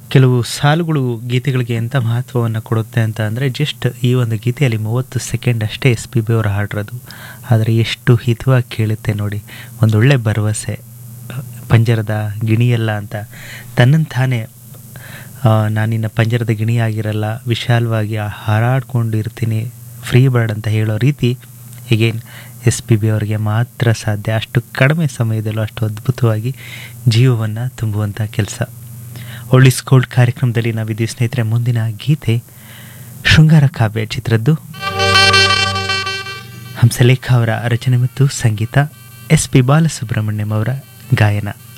ಕೆಲವು ಸಾಲುಗಳು ಗೀತೆಗಳಿಗೆ ಎಂಥ ಮಹತ್ವವನ್ನು ಕೊಡುತ್ತೆ ಅಂತ ಅಂದರೆ ಜಸ್ಟ್ ಈ ಒಂದು ಗೀತೆಯಲ್ಲಿ ಮೂವತ್ತು ಸೆಕೆಂಡ್ ಅಷ್ಟೇ ಎಸ್ ಪಿ ಬಿ ಅವರು ಹಾಡಿರೋದು ಆದರೆ ಎಷ್ಟು ಹಿತವಾಗಿ ಕೇಳುತ್ತೆ ನೋಡಿ ಒಂದೊಳ್ಳೆ ಭರವಸೆ ಪಂಜರದ ಗಿಣಿಯಲ್ಲ ಅಂತ ತನ್ನನ್ನು ತಾನೇ ನಾನಿನ್ನ ಪಂಜರದ ಗಿಣಿಯಾಗಿರಲ್ಲ ವಿಶಾಲವಾಗಿ ಹಾರಾಡ್ಕೊಂಡು ಇರ್ತೀನಿ ಫ್ರೀ ಬರ್ಡ್ ಅಂತ ಹೇಳೋ ರೀತಿ ಹೀಗೇನು ಎಸ್ ಪಿ ಬಿ ಅವರಿಗೆ ಮಾತ್ರ ಸಾಧ್ಯ ಅಷ್ಟು ಕಡಿಮೆ ಸಮಯದಲ್ಲೂ ಅಷ್ಟು ಅದ್ಭುತವಾಗಿ ಜೀವವನ್ನು ತುಂಬುವಂಥ ಕೆಲಸ ಒಳ್ಳಿಸ್ ಗೋಲ್ಡ್ ಕಾರ್ಯಕ್ರಮದಲ್ಲಿ ನಾವಿದ್ದೀವಿ ಸ್ನೇಹಿತರೆ ಮುಂದಿನ ಗೀತೆ ಶೃಂಗಾರ ಕಾವ್ಯ ಚಿತ್ರದ್ದು ಹಂಸಲೇಖ ಅವರ ರಚನೆ ಮತ್ತು ಸಂಗೀತ ಎಸ್ ಪಿ ಬಾಲಸುಬ್ರಹ್ಮಣ್ಯಂ ಅವರ ಗಾಯನ